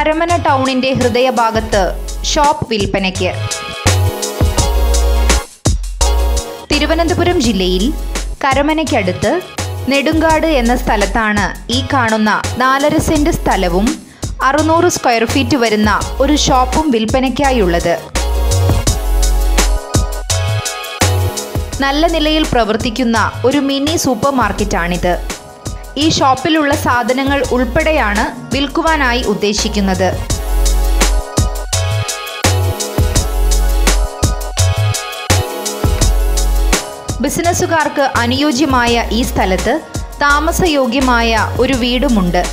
കരമന ടൗണിന്റെ ഹൃദയഭാഗത്ത് ഷോപ്പ് വിൽപ്പനയ്ക്ക് തിരുവനന്തപുരം ജില്ലയിൽ കരമനയ്ക്കടുത്ത് നെടുങ്കാട് എന്ന സ്ഥലത്താണ് ഈ കാണുന്ന നാലര സെന്റ് സ്ഥലവും അറുന്നൂറ് സ്ക്വയർ ഫീറ്റ് വരുന്ന ഒരു ഷോപ്പും വിൽപ്പനയ്ക്കായുള്ളത് നല്ല നിലയിൽ പ്രവർത്തിക്കുന്ന ഒരു മിനി സൂപ്പർ മാർക്കറ്റാണിത് ഈ ഷോപ്പിലുള്ള സാധനങ്ങൾ ഉൾപ്പെടെയാണ് വിൽക്കുവാനായി ഉദ്ദേശിക്കുന്നത് ബിസിനസ്സുകാർക്ക് അനുയോജ്യമായ ഈ സ്ഥലത്ത് താമസയോഗ്യമായ ഒരു വീടുമുണ്ട്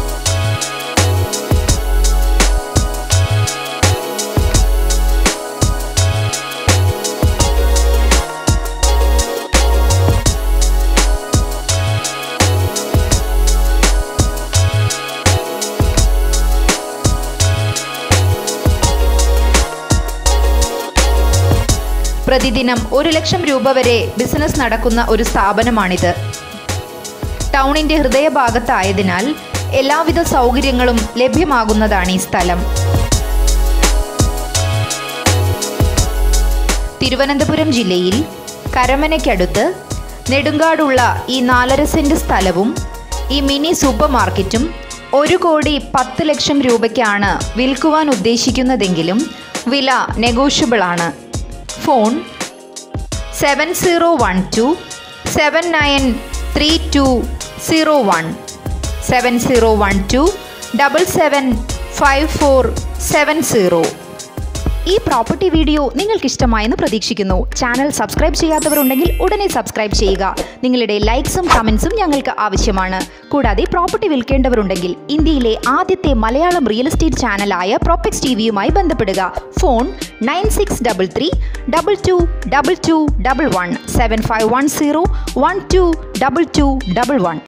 പ്രതിദിനം ഒരു ലക്ഷം രൂപ വരെ ബിസിനസ് നടക്കുന്ന ഒരു സ്ഥാപനമാണിത് ടൗണിന്റെ ഹൃദയഭാഗത്തായതിനാൽ എല്ലാവിധ സൗകര്യങ്ങളും ലഭ്യമാകുന്നതാണ് ഈ സ്ഥലം തിരുവനന്തപുരം ജില്ലയിൽ കരമനയ്ക്കടുത്ത് നെടുങ്കാടുള്ള ഈ നാലര സെന്റ് സ്ഥലവും ഈ മിനി സൂപ്പർ മാർക്കറ്റും ഒരു കോടി പത്ത് ലക്ഷം രൂപയ്ക്കാണ് വിൽക്കുവാൻ ഉദ്ദേശിക്കുന്നതെങ്കിലും വില നെഗോഷ്യബിൾ ആണ് phone seven zero one two seven nine three two zero one seven zero one two double seven five four seven zero ഈ പ്രോപ്പർട്ടി വീഡിയോ നിങ്ങൾക്ക് ഇഷ്ടമായെന്ന് പ്രതീക്ഷിക്കുന്നു ചാനൽ സബ്സ്ക്രൈബ് ചെയ്യാത്തവരുണ്ടെങ്കിൽ ഉടനെ സബ്സ്ക്രൈബ് ചെയ്യുക നിങ്ങളുടെ ലൈക്സും കമൻസും ഞങ്ങൾക്ക് ആവശ്യമാണ് കൂടാതെ പ്രോപ്പർട്ടി വിൽക്കേണ്ടവരുണ്ടെങ്കിൽ ഇന്ത്യയിലെ ആദ്യത്തെ മലയാളം റിയൽ എസ്റ്റേറ്റ് ചാനലായ പ്രോപ്പക്സ് ടി വിയുമായി ബന്ധപ്പെടുക phone nine six double three double two double two double one seven five one zero one two double two double one